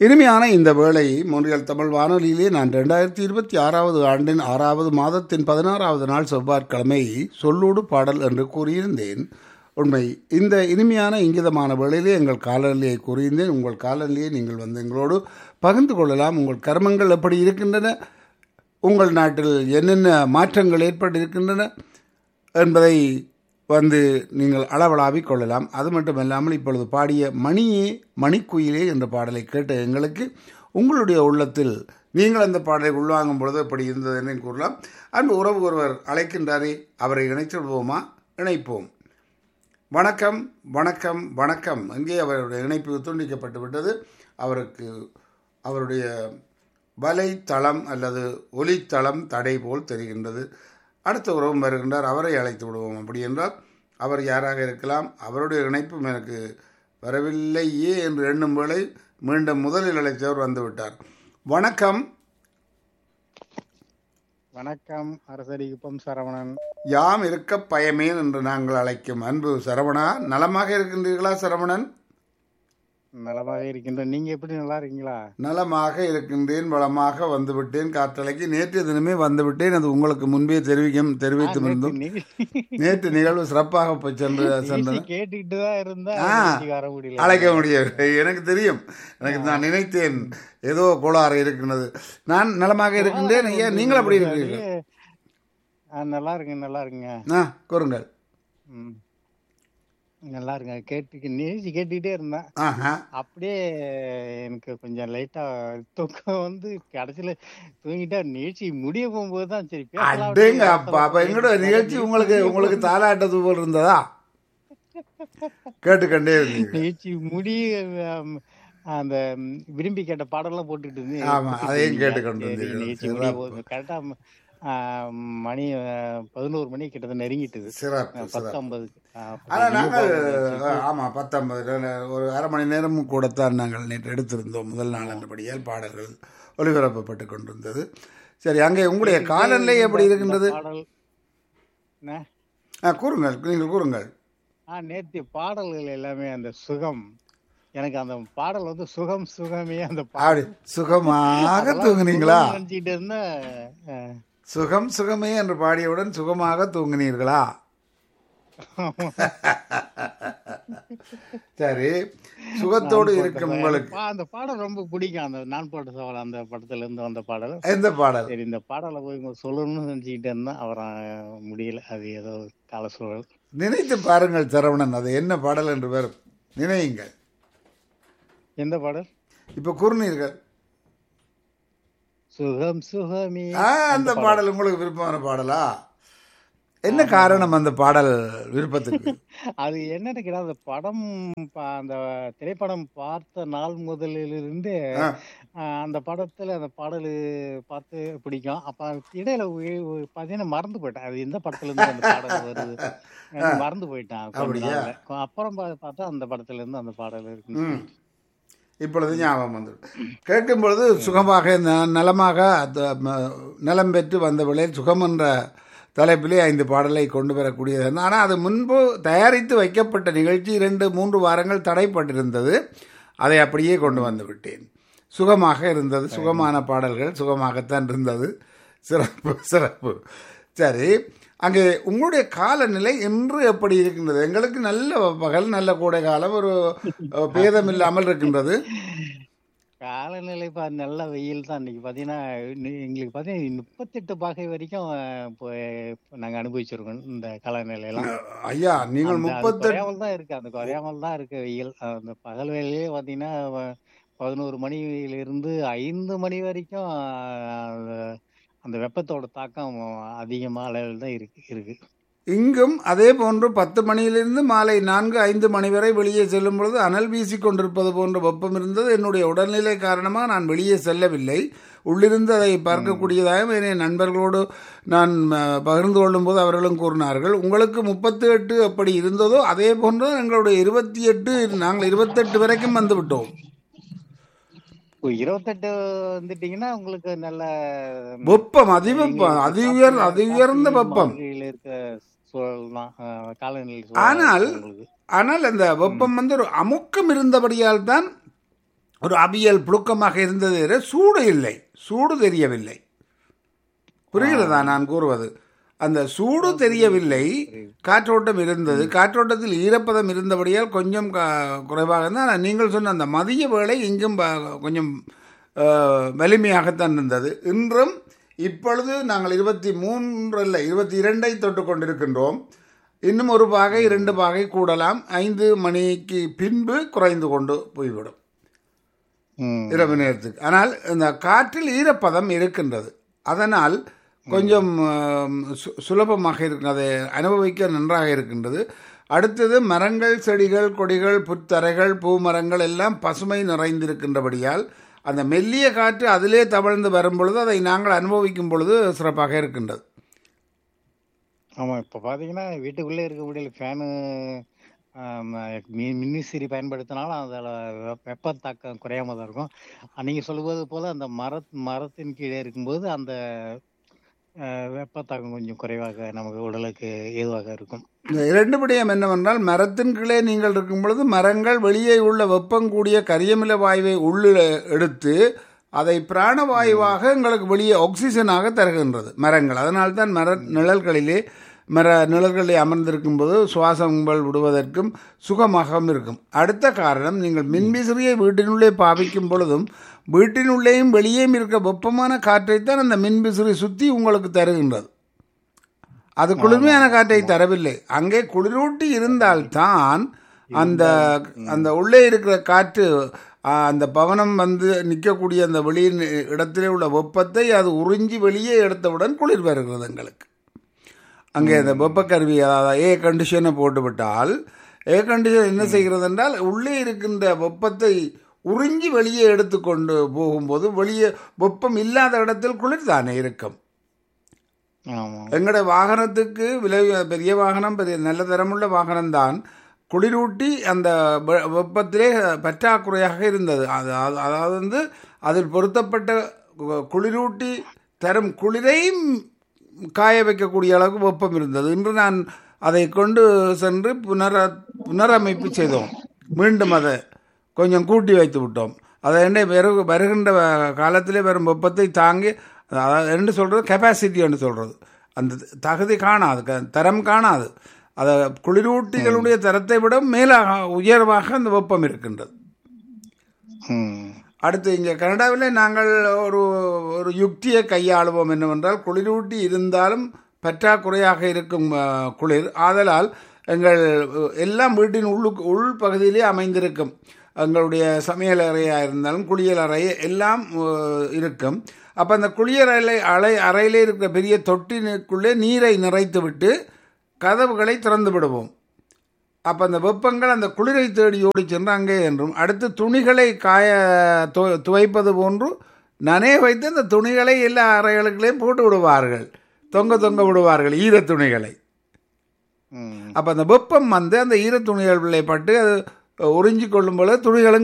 இனிமையான இந்த வேளை மொன்றியல் தமிழ் வானொலியிலே நான் ரெண்டாயிரத்தி இருபத்தி ஆறாவது ஆண்டின் ஆறாவது மாதத்தின் பதினாறாவது நாள் செவ்வாய்க்கிழமை சொல்லோடு பாடல் என்று கூறியிருந்தேன் உண்மை இந்த இனிமையான இங்கிதமான வேளையிலே எங்கள் காலநிலையை கூறியிருந்தேன் உங்கள் காலநிலையை நீங்கள் வந்து எங்களோடு பகிர்ந்து கொள்ளலாம் உங்கள் கர்மங்கள் எப்படி இருக்கின்றன உங்கள் நாட்டில் என்னென்ன மாற்றங்கள் ஏற்பட்டிருக்கின்றன என்பதை வந்து நீங்கள் அளவலாவிக் கொள்ளலாம் அது மட்டுமல்லாமல் இப்பொழுது பாடிய மணியே மணிக்குயிலே என்ற பாடலை கேட்ட எங்களுக்கு உங்களுடைய உள்ளத்தில் நீங்கள் அந்த பாடலை உள்வாங்கும் பொழுது எப்படி இருந்தது என்று கூறலாம் அன்பு உறவு ஒருவர் அழைக்கின்றாரே அவரை இணைத்து விடுவோமா இணைப்போம் வணக்கம் வணக்கம் வணக்கம் அங்கே அவருடைய இணைப்பு துண்டிக்கப்பட்டு விட்டது அவருக்கு அவருடைய வலைத்தளம் அல்லது ஒலித்தளம் தடை போல் தெரிகின்றது அடுத்த உறவும் வருகின்றார் அவரை அழைத்து விடுவோம் அப்படி என்றால் அவர் யாராக இருக்கலாம் அவருடைய இணைப்பும் எனக்கு வரவில்லையே என்று எண்ணும் வேளை மீண்டும் முதலில் அழைத்தவர் வந்துவிட்டார் வணக்கம் வணக்கம் அரசடிக்குப்பம் சரவணன் யாம் இருக்க பயமேன் என்று நாங்கள் அழைக்கும் அன்பு சரவணா நலமாக இருக்கின்றீர்களா சரவணன் நலமாக இருக்கின்றோம் நீங்க எப்படி நல்லா இருக்கீங்களா நலமாக இருக்கின்றேன் வளமாக வந்துவிட்டேன் காற்றலைக்கு நேற்றைய தினமே வந்துவிட்டேன் அது உங்களுக்கு முன்பே தெரிவிக்கும் தெரிவித்து இருந்தோம் நேற்று நிகழ்வு சிறப்பாக போய் சென்று சென்றது கேட்டுக்கிட்டு தான் இருந்தா ஆ. இன்னைக்கு வர முடியல அழைக்க முடியவில்லை எனக்கு தெரியும் எனக்கு நான் நினைத்தேன் ஏதோ கோளாறு இருக்கின்றது நான் நலமாக இருக்கின்றேன் ஐயா நீங்கள் அப்படி இருக்கிறீர்கள் ஆ, நல்லா இருக்குங்க நல்லா இருக்குங்க ஆ கூறுங்கள் ம். நல்லா இருங்க கேட்டு நிகழ்ச்சி கேட்டுக்கிட்டே இருந்தேன் ஆஹா அப்படியே எனக்கு கொஞ்சம் லைட்டா தூக்கம் வந்து கடைசியில தூங்கிட்டா நிகழ்ச்சி முடிய போகும்போது தான் சரி பேசலாம் அடேங்க அப்பா அப்ப எங்களோட நிகழ்ச்சி உங்களுக்கு உங்களுக்கு தாலாட்டது போல் இருந்ததா கேட்டுக்கண்டே இருந்தீங்க நிகழ்ச்சி முடிய ஆம், அந்த ம், விரும்பி கேட்ட பாடலாம் போட்டுட்டு இருந்து ஆமா, அதையும் கேட்டுக்கொண்டு சரி, இருந்தீர்கள். நிகழ்ச்சி முடிய போகுது கரெக்டா ஆ, மணி ஆ, பதினோரு மணி கிட்ட நெருங்கிட்டுது சிறப்பு பத்து சிறப்பு ஐம்பதுக்கு ஆ, ஆனா நாங்கள் ஆமா பத்தொன்பது ஒரு அரை மணி நேரம் கூடத்தான் நாங்கள் நேற்று எடுத்திருந்தோம் முதல் நாள் என்றபடியால் பாடல்கள் ஒளிபரப்பப்பட்டு கொண்டிருந்தது சரி அங்கே உங்களுடைய காலநிலை எப்படி இருக்கின்றது பாடல் என்ன? ஆ, கூறுங்கள் நீங்கள் கூறுங்கள் ஆ நேத்து பாடல்கள் எல்லாமே அந்த சுகம் எனக்கு அந்த பாடல் வந்து சுகம் சுகமே அந்த அப்படி சுகமாக தூங்குனீங்களா நினைச்சிட்டு இருந்தேன் ஆ, சுகம் சுகமே என்று பாடியவுடன் சுகமாக தூங்கினீர்களா சரி சுகத்தோடு இருக்கும் உங்களுக்கு பா- அந்த பாடல் ரொம்ப பிடிக்கும் அந்த நான் போட்ட சவால் அந்த படத்துல இருந்து வந்த பாடல் எந்த பாடல் சரி இந்த பாடலை போய் இங்க சொல்லணும்னு நினைச்சுக்கிட்டு இருந்தேன் அப்புறம் முடியல அது ஏதோ கால சூழல் நினைத்து பாருங்கள் சரவணன் அது என்ன பாடல் என்று வரும் நினையுங்கள் எந்த பாடல் இப்ப கூறினீர்கள் சுகம் சுகமே ஆ, அந்த பாடல் உங்களுக்கு விருப்பமான பாடலா என்ன காரணம் அந்த பாடல் விருப்பத்துக்கு அது என்னன்னு கேட்டா அந்த படம் பா- அந்த திரைப்படம் பார்த்த நாள் முதலிலிருந்து ஆ. ஆஹ், அந்த படத்துல அந்த பாடல் பார்த்து பிடிக்கும் அப்ப இடையில உ- உ- பாத்தீங்கன்னா மறந்து போயிட்டேன் அது எந்த படத்துல இருந்து அந்த பாடல் வருது எனக்கு மறந்து போயிட்டேன் கொஞ்ச அப்படியா? நாள்ல. அப்புறம் பா- பார்த்தா அந்த படத்துல இருந்து அந்த பாடல் இருக்கு ம். இப்பொழுது ஞாபகம் வந்துவிடும் கேட்கும் பொழுது சுகமாக ந- நலமாக அந்த ம- நலம் பெற்று வந்த வேளையில் சுகம் என்ற தலைப்பிலே ஐந்து பாடலை கொண்டு வரக்கூடியது ஆனால் அது முன்பு தயாரித்து வைக்கப்பட்ட நிகழ்ச்சி இரண்டு மூன்று வாரங்கள் தடைப்பட்டிருந்தது அதை அப்படியே கொண்டு வந்து விட்டேன் சுகமாக இருந்தது சுகமான பாடல்கள் சுகமாகத்தான் இருந்தது சிறப்பு சிறப்பு சரி அங்கே உங்களுடைய காலநிலை இன்று எப்படி இருக்கின்றது எங்களுக்கு நல்ல பகல் நல்ல கோடை காலம் ஒரு அஹ், பேதம் இல்லாமல் இருக்கின்றது காலநிலை பா நல்ல வெயில் தான் இன்னைக்கு பாத்தீங்கன்னா இன்னி- எங்களுக்கு பாத்தீங்கன்னா முப்பத்தெட்டு பாகை வரைக்கும் அஹ், இப்போ இப்போ நாங்க அனுபவிச்சிருக்கோம் இந்த காலநிலை எல்லாம் ஐயா நீங்கள் அந்த- அது முப்பத்தெட்டு குறையாமல் தான் இருக்கு அந்த குறையாமல் தான் இருக்கு வெயில் அந்த பகல் வேலையே பாத்தீங்கன்னா வ- பதினோரு மணியிலிருந்து ஐந்து மணி வரைக்கும் ஆஹ், அந்த- அந்த வெப்பத்தோட தாக்கம் அதிகமா அளவில் தான் இருக்கு இருக்கு இங்கும் அதே போன்று பத்து மணியிலிருந்து மாலை நான்கு ஐந்து மணி வரை வெளியே செல்லும் பொழுது அனல் வீசிக் கொண்டிருப்பது போன்ற வெப்பம் இருந்தது என்னுடைய உடல்நிலை காரணமாக நான் வெளியே செல்லவில்லை உள்ளிருந்து அதை பார்க்கக்கூடியதாக என் நண்பர்களோடு நான் அஹ், பகிர்ந்து கொள்ளும் போது அவர்களும் கூறினார்கள் உங்களுக்கு முப்பத்தி எட்டு எப்படி இருந்ததோ அதே போன்று எங்களுடைய இருபத்தி எட்டு நாங்கள் இருபத்தெட்டு வரைக்கும் வந்து விட்டோம் இப்போ இருபத்தெட்டு வந்துட்டீங்கன்னா உங்களுக்கு நல்ல வெப்பம் அதிவெப்பம் அதி உயர் அதி உயர்ந்த வெப்பம் மாளிகையில இருக்க சூழல் தான் ஆஹ், காலநிலை சூழல் ஆனால் உங்களுக்கு ஆனால் அந்த வெப்பம் வந்து ஒரு அமுக்கம் இருந்தபடியால் தான் ஒரு அவியல் புழுக்கமாக இருந்தது தவிர சூடு இல்லை சூடு தெரியவில்லை புரிகிறதா நான் கூறுவது அந்த சூடு தெரியவில்லை காற்றோட்டம் இருந்தது காற்றோட்டத்தில் ஈரப்பதம் இருந்தபடியால் கொஞ்சம் க- குறைவாக இருந்தால் ஆனால் நீங்கள் சொன்ன அந்த மதிய வேளை இங்கும் ப- கொஞ்சம் அஹ், வலிமையாகத்தான் இருந்தது இன்றும் இப்பொழுது நாங்கள் இருபத்தி மூன்று அல்ல இருபத்தி இரண்டை தொட்டு கொண்டிருக்கின்றோம் இன்னும் ஒரு பாகை இரண்டு பாகை கூடலாம் ஐந்து மணிக்கு பின்பு குறைந்து கொண்டு போய்விடும் ம். இரவு நேரத்துக்கு ஆனால் இந்த காற்றில் ஈரப்பதம் இருக்கின்றது அதனால் கொஞ்சம் ஆம், சு- சுலபமாக இருக்கு அதை அனுபவிக்க நன்றாக இருக்கின்றது அடுத்தது மரங்கள் செடிகள் கொடிகள் புத்தரைகள் பூ மரங்கள் எல்லாம் பசுமை நிறைந்திருக்கின்றபடியால் அந்த மெல்லிய காற்று அதிலே தவழ்ந்து வரும் பொழுது அதை நாங்கள் அனுபவிக்கும் பொழுது சிறப்பாக இருக்கின்றது ஆமா இப்ப பாத்தீங்கன்னா வீட்டுக்குள்ளே இருக்க முடியல ஃபேனு மின்விசிறி பயன்படுத்தினாலும் அதில் வெப்ப தாக்கம் குறையாம தான் இருக்கும் அஹ் நீங்க சொல்லுவது போல அந்த மர மரத்தின் கீழே இருக்கும்போது அந்த அஹ், வெப்ப தாக்கம் கொஞ்சம் குறைவாக நமக்கு உடலுக்கு ஏதுவாக இருக்கும் இந்த இரண்டு விடயம் என்னவென்றால் மரத்தின் கீழே நீங்கள் இருக்கும் பொழுது மரங்கள் வெளியே உள்ள வெப்பம் கூடிய கரியமில வாயுவை உள்ளே எடுத்து அதை பிராணவாயுவாக எங்களுக்கு வெளியே ஆக்சிஜனாக தருகின்றது மரங்கள் அதனால்தான் மர நிழல்களிலே மர நிழல்களிலே அமர்ந்திருக்கும் போது சுவாசங்கள் விடுவதற்கும் சுகமாகவும் இருக்கும் அடுத்த காரணம் நீங்கள் மின்விசிறியை வீட்டினுள்ளே பாவிக்கும் பொழுதும் வீட்டினுள்ளேயும் வெளியேயும் இருக்க வெப்பமான காற்றைத்தான் அந்த மின்விசிறி சுற்றி உங்களுக்கு தருகின்றது அது குளிர்மையான காற்றை தரவில்லை அங்கே குளிரூட்டி இருந்தால்தான் அந்த அந்த உள்ளே இருக்கிற காற்று ஆ, அந்த பவனம் வந்து நிற்கக்கூடிய அந்த வெளியின் இடத்திலே உள்ள வெப்பத்தை அது உறிஞ்சி வெளியே எடுத்தவுடன் குளிர் வருகிறது எங்களுக்கு அங்கே அந்த வெப்பக்கருவி அதாவது ஏர் கண்டிஷனை போட்டுவிட்டால் ஏர் கண்டிஷன் என்ன செய்கிறது என்றால் உள்ளே இருக்கின்ற வெப்பத்தை உறிஞ்சி வெளியே எடுத்துக்கொண்டு போகும்போது வெளியே வெப்பம் இல்லாத இடத்தில் குளிர் தானே இருக்கும் ஆமா எங்களோட வாகனத்துக்கு விலை பெரிய வாகனம் பெரிய நல்ல தரமுள்ள வாகனம்தான் குளிரூட்டி அந்த வெ- வெப்பத்திலே பற்றாக்குறையாக இருந்தது அது அது- அதாவது வந்து அதில் பொருத்தப்பட்ட கு- குளிரூட்டி தரும் குளிரையும் காய வைக்கக்கூடிய அளவுக்கு வெப்பம் இருந்தது இன்று நான் அதை கொண்டு சென்று புனர புனரமைப்பு செய்தோம் மீண்டும் அதை கொஞ்சம் கூட்டி வைத்து விட்டோம் அதை என்ன வெறு வருகின்ற காலத்திலே வரும் வெப்பத்தை தாங்கி அதாவது என்ன சொல்கிறது கெப்பாசிட்டின்னு சொல்கிறது அந்த தகுதி காணாது க- தரம் காணாது அதை குளிரூட்டிகளுடைய தரத்தை விட மேலாக உயர்வாக அந்த வெப்பம் இருக்கின்றது ம் அடுத்து இங்கே கனடாவில் நாங்கள் ஒரு ஒரு யுக்தியை கையாளுவோம் என்னவென்றால் குளிரூட்டி இருந்தாலும் பற்றாக்குறையாக இருக்கும் ஆ, குளிர் ஆதலால் எங்கள் அஹ், எல்லாம் வீட்டின் உள்ளுக்கு உள் பகுதியிலே அமைந்திருக்கும் எங்களுடைய சமையல் அறையாக இருந்தாலும் குளியல் அறை எல்லாம் அஹ், இருக்கும் அப்போ அந்த குளியல் அறை அறை அறையிலே இருக்கிற பெரிய தொட்டினுக்குள்ளே நீரை நிறைத்து விட்டு கதவுகளை திறந்து விடுவோம் அப்போ அந்த வெப்பங்கள் அந்த குளிரை தேடி ஓடி சென்று அங்கே என்றும் அடுத்து துணிகளை காய து- துவைப்பது போன்று நனைய வைத்து அந்த துணிகளை எல்லா அறைகளுக்குள்ளேயும் போட்டு விடுவார்கள் தொங்க தொங்க விடுவார்கள் ஈரத் துணிகளை ம் அப்போ அந்த வெப்பம் வந்து அந்த ஈரத் துணிகளை பட்டு அது உறிஞ்சி கொள்ளும் போது துணிகளும்